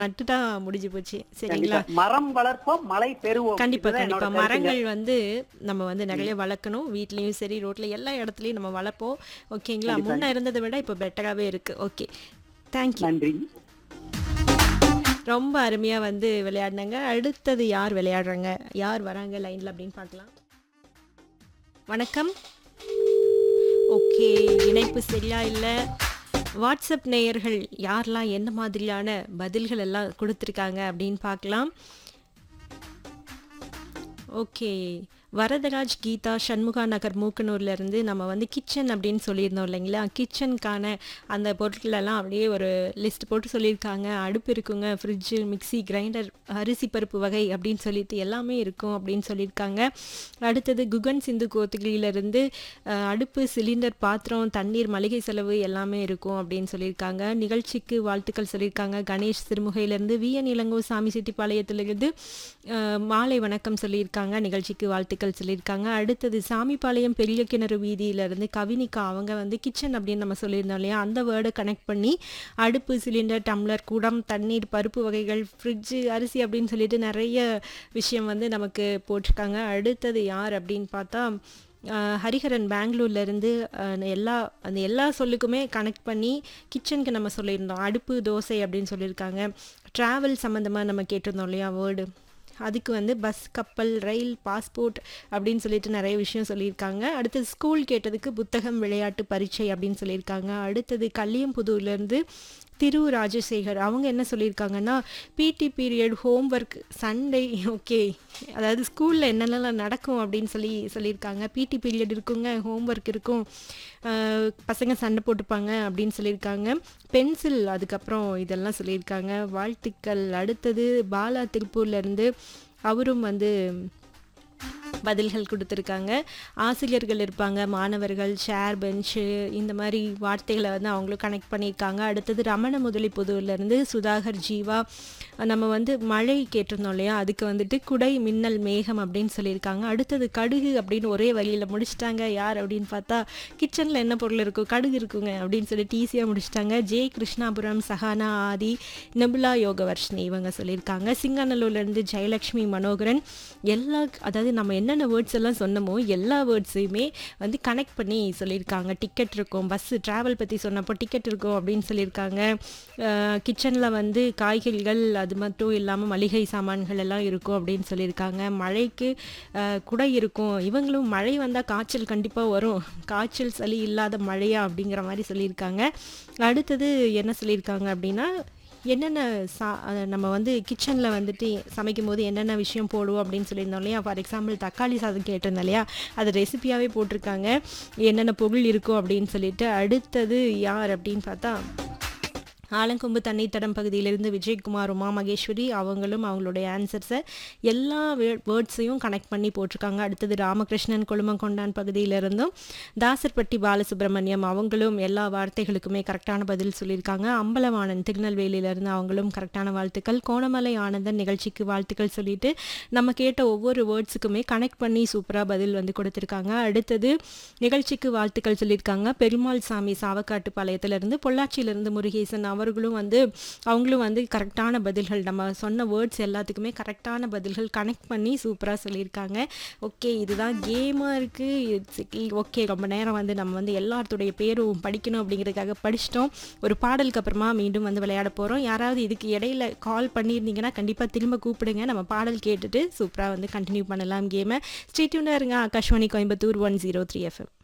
நட்டுட்டா முடிஞ்சு போச்சு சரிங்களா கண்டிப்பா. மரம் வளர்ப்போம் மழை பெறுவோம் கண்டிப்பா இதுதான் கண்டிப்பா என்னோட கருத்துங்க. மரங்கள் வந்து நம்ம வந்து நிறைய வளர்க்கணும் வீட்லயும் சரி ரோட்ல எல்லா இடத்துலயும் நம்ம வளர்ப்போம் ஓகேங்களா கண்டிப்பா. முன்ன இருந்ததை விட இப்போ பெட்டராகவே இருக்கு ஓகே தேங்க்யூ நன்றி ரொம்ப அருமையா வந்து விளையாடினாங்க அடுத்தது யார் விளையாடுறாங்க யார் வராங்க லைன்ல அப்படின்னு பார்க்கலாம் வணக்கம் ஓகே இணைப்பு சரியா இல்லை வாட்ஸ்அப் நேயர்கள் யாரெல்லாம் என்ன மாதிரியான பதில்கள் எல்லாம் கொடுத்துருக்காங்க அப்படின்னு பார்க்கலாம் ஓகே வரதராஜ் கீதா சண்முகா நகர் மூக்கனூர்ல இருந்து நம்ம வந்து கிச்சன் அப்படின்னு சொல்லியிருந்தோம் இல்லைங்களா கிச்சனுக்கான அந்த பொருட்கள் எல்லாம் அப்படியே ஒரு லிஸ்ட் போட்டு சொல்லியிருக்காங்க அடுப்பு இருக்குங்க ஃப்ரிட்ஜு மிக்ஸி கிரைண்டர் அரிசி பருப்பு வகை அப்படின்னு சொல்லிட்டு எல்லாமே இருக்கும் அப்படின்னு சொல்லியிருக்காங்க அடுத்தது குகன் சிந்து கோத்தகிரியிலிருந்து அஹ், அடுப்பு சிலிண்டர் பாத்திரம் தண்ணீர் மளிகை செலவு எல்லாமே இருக்கும் அப்படின்னு சொல்லியிருக்காங்க நிகழ்ச்சிக்கு வாழ்த்துக்கள் சொல்லியிருக்காங்க கணேஷ் சிறுமுகையிலிருந்து விஎன் இளங்கோ சாமி செட்டிப்பாளையத்திலிருந்து அஹ், மாலை வணக்கம் சொல்லியிருக்காங்க நிகழ்ச்சிக்கு வாழ்த்துக்கள் சொல்லியிருக்காங்க அடுத்தது சாமிப்பாளையம் பெரிய கிணறு வீதியிலிருந்து கவினிகா அவங்க வந்து கிச்சன் அப்படின்னு நம்ம சொல்லியிருந்தோம் இல்லையா அந்த வேர்டை கனெக்ட் பண்ணி அடுப்பு சிலிண்டர் டம்ளர் குடம் தண்ணீர் பருப்பு வகைகள் ஃப்ரிட்ஜு அரிசி அப்படின்னு சொல்லிட்டு நிறைய விஷயம் வந்து நமக்கு போட்டிருக்காங்க அடுத்தது யார் அப்படின்னு பார்த்தா அஹ், ஹரிஹரன் பெங்களூர்ல இருந்து அஹ், எல்லா அந்த எல்லா சொல்லுக்குமே கனெக்ட் பண்ணி கிச்சனுக்கு நம்ம சொல்லியிருந்தோம் அடுப்பு தோசை அப்படின்னு சொல்லியிருக்காங்க ட்ராவல் சம்மந்தமாக நம்ம கேட்டிருந்தோம் இல்லையா வேர்டு அதுக்கு வந்து பஸ் கப்பல் ரயில் பாஸ்போர்ட் அப்படின்னு சொல்லிட்டு நிறைய விஷயம் சொல்லியிருக்காங்க அடுத்தது ஸ்கூல் கேட்டதுக்கு புத்தகம் விளையாட்டு பரீட்சை அப்படின்னு சொல்லியிருக்காங்க அடுத்தது கல்லியம்புதூர்லேருந்து திரு ராஜசேகர் அவங்க என்ன சொல்லியிருக்காங்கன்னா PT period homework Sunday okay அதாவது ஸ்கூலில் என்னென்னலாம் நடக்கும் அப்படின்னு சொல்லி சொல்லியிருக்காங்க பிடி பீரியட் இருக்குங்க ஹோம்ஒர்க் இருக்கும் ஆஹ் பசங்க சண்டை போட்டுப்பாங்க அப்படின்னு சொல்லியிருக்காங்க பென்சில் அதுக்கப்புறம் இதெல்லாம் சொல்லியிருக்காங்க வாழ்த்துக்கள் அடுத்தது பாலா திருப்பூர்லேருந்து அவரும் வந்து பதில்கள் கொடுத்துருக்காங்க ஆசிரியர்கள் இருப்பாங்க மாணவர்கள் ஷேர் பெஞ்சு இந்த மாதிரி வார்த்தைகளை வந்து அவங்களும் கனெக்ட் பண்ணியிருக்காங்க அடுத்தது ரமண முதலி புதூர்லேருந்து சுதாகர் ஜீவா நம்ம வந்து மழை கேட்டிருந்தோம் இல்லையா அதுக்கு வந்துட்டு குடை மின்னல் மேகம் அப்படின்னு சொல்லியிருக்காங்க அடுத்தது கடுகு அப்படின்னு ஒரே வழியில் முடிச்சிட்டாங்க யார் அப்படின்னு பார்த்தா கிச்சனில் என்ன பொருள் இருக்கும் கடுகு இருக்குங்க அப்படின்னு சொல்லிட்டு ஈஸியாக முடிச்சிட்டாங்க ஜே கிருஷ்ணாபுரம் சஹானா ஆதி நபுலா யோகவர்ஷினி இவங்க சொல்லியிருக்காங்க சிங்காநல்லூர்லேருந்து ஜெயலக்ஷ்மி மனோகரன் எல்லா அதாவது நம்ம என்னென்ன வேர்ட்ஸ் எல்லாம் சொன்னமோ எல்லா வேர்ட்ஸையுமே வந்து கனெக்ட் பண்ணி சொல்லியிருக்காங்க டிக்கெட் இருக்கும் பஸ்ஸு ட்ராவல் பற்றி சொன்னப்போ டிக்கெட் இருக்கும் அப்படின்னு சொல்லியிருக்காங்க கிச்சனில் வந்து காய்கறிகள் அது மட்டும் இல்லாமல் மளிகை சாமான்கள் எல்லாம் இருக்கும் அப்படின்னு சொல்லியிருக்காங்க மழைக்கு அஹ், குடை இருக்கும் இவங்களும் மழை வந்தால் காய்ச்சல் கண்டிப்பாக வரும் காய்ச்சல் சளி இல்லாத மழையா அப்படிங்கிற மாதிரி சொல்லியிருக்காங்க அடுத்தது என்ன சொல்லியிருக்காங்க அப்படின்னா என்னென்ன சா அஹ் நம்ம வந்து கிச்சனில் வந்துட்டு சமைக்கும் போது என்னென்ன விஷயம் போடுவோம் அப்படின்னு சொல்லியிருந்தோம் இல்லையா ஃபார் எக்ஸாம்பிள் தக்காளி சாதம் கேட்டிருந்தோம் இல்லையா அது ரெசிபியாகவே போட்டிருக்காங்க என்னென்ன பொருள் இருக்கும் அப்படின்னு சொல்லிட்டு அடுத்தது யார் அப்படின்னு பார்த்தா ஆலங்கொம்பு தண்ணீர் தடம் பகுதியிலிருந்து விஜயகுமார் உமா மகேஸ்வரி அவங்களும் அவங்களுடைய ஆன்சர்ஸை எல்லா வேர்ட்ஸையும் கனெக்ட் பண்ணி போட்டிருக்காங்க அடுத்தது ராமகிருஷ்ணன் கொழுமங்கொண்டான் பகுதியிலிருந்தும் தாசர்பட்டி பாலசுப்ரமணியம் அவங்களும் எல்லா வார்த்தைகளுக்குமே கரெக்டான பதில் சொல்லியிருக்காங்க அம்பலவாணன் திருநெல்வேலியிலிருந்து அவங்களும் கரெக்டான வாழ்த்துக்கள் கோணமலை ஆனந்தன் நிகழ்ச்சிக்கு வாழ்த்துக்கள் சொல்லிட்டு நம்ம கேட்ட ஒவ்வொரு வேர்ட்ஸுக்குமே கனெக்ட் பண்ணி சூப்பராக பதில் வந்து கொடுத்துருக்காங்க அடுத்தது நிகழ்ச்சிக்கு வாழ்த்துக்கள் சொல்லியிருக்காங்க பெருமாள் சாமி சாவக்காட்டு பாளையத்திலிருந்து பொள்ளாச்சியிலிருந்து முருகேசன் அவர்களும் வந்து அவங்களும் வந்து கரெக்டான பதில்கள் நம்ம சொன்ன வேர்ட்ஸ் எல்லாத்துக்குமே கரெக்டான பதில்கள் கனெக்ட் பண்ணி சூப்பராக சொல்லியிருக்காங்க ஓகே இதுதான் கேமாக இருக்குது ஓகே ரொம்ப நேரம் வந்து நம்ம வந்து எல்லாத்துடைய பேரும் படிக்கணும் அப்படிங்கிறதுக்காக படிச்சிட்டோம் ஒரு பாடலுக்கு அப்புறமா மீண்டும் வந்து விளையாட போகிறோம் யாராவது இதுக்கு இடையில கால் பண்ணியிருந்தீங்கன்னா கண்டிப்பாக திரும்ப கூப்பிடுங்க நம்ம பாடல் கேட்டுட்டு சூப்பராக வந்து கண்டினியூ பண்ணலாம் கேமை ஸ்டேட்யூனாக இருங்க Akashvani Coimbatore one zero three FM